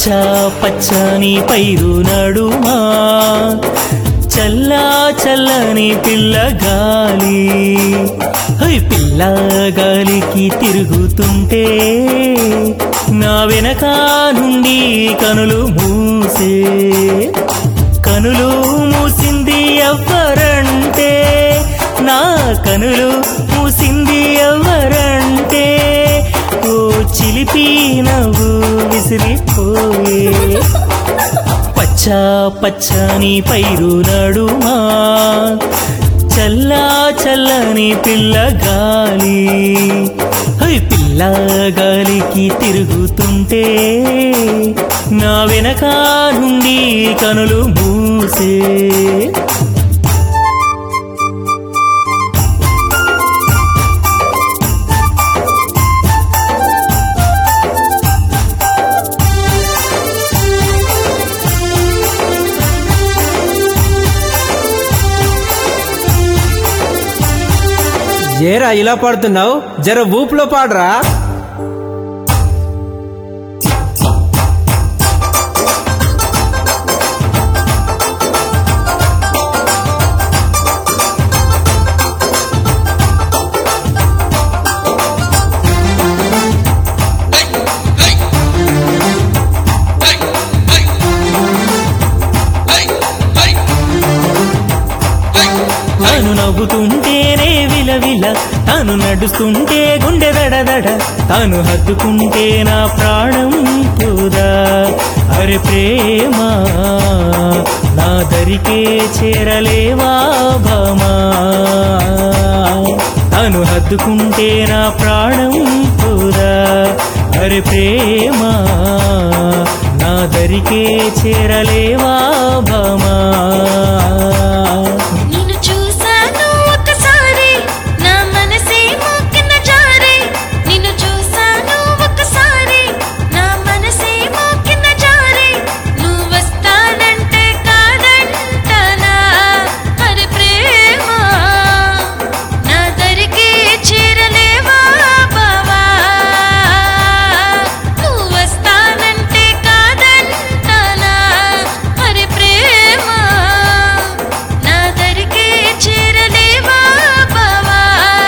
పచ్చని పైరు నడుమా చల్లా చల్లని పిల్ల గాలి హై పిల్ల గాలికి తిరుగుతుంటే నా వెనక నుండి కనులు మూసే కనులు మూసింది ఎవ్వరంటే నా కనులు మూసింది ఎవ్వరంటే ఓ చిలిపి నవ్వు విసిరిపోయే పచ్చ పచ్చని పైరు నడుమా చల్లా చల్లని పిల్ల గాలి హై పిల్ల గాలికి తిరుగుతుంటే నా వెనక నుండి కనులు మూసే ఏరా ఇలా పాడుతున్నావు జర ఊపులో పాడరా తాను నవ్వుతుంటేనే విలవిల తాను నడుస్తుంటే గుండె దడదడ తాను హత్తుకుంటే నా ప్రాణం పోదా అరే ప్రేమ నా దరికే చేరలేవా భామా తాను హత్తుకుంటే నా ప్రాణం పోదా అరే ప్రేమ నా దరికే చేరలేవా భామా నిన్ను చూసాను ఒకసారి నా మనసే మోకిన జారే నిన్ను చూసాను ఒకసారి నా మనసే మోకిన జారే నువ్వు వస్తానంటే కాదంటనా మరి ప్రేమ నా దరికి చేరలేవా బావా నువ్వు వస్తానంటే కాదంటనా మరి ప్రేమ నా దరికి చేరలేవా బావా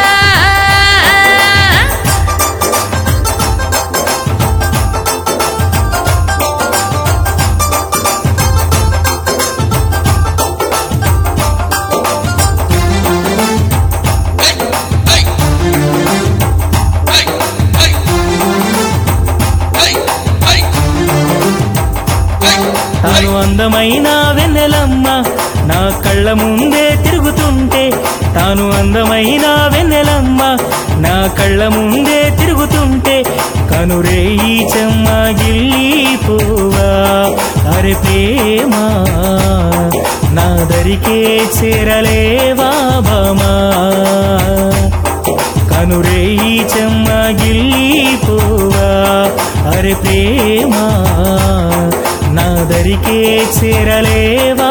తాను అందమైన వెన్నెలమ్మ నా కళ్ళ ముందే తిరుగుతుంటే తాను అందమైన వెన్నెలమ్మ నా కళ్ళ ముందే తిరుగుతుంటే కనురేయి చెమ్మ గిల్లిపోవా అరే ప్రేమ నా దరికే చేరలేవా బామా కనురేయి చెమ్మ గిల్లిపోవా అరే ప్రేమ నా దరికే చేరలేవా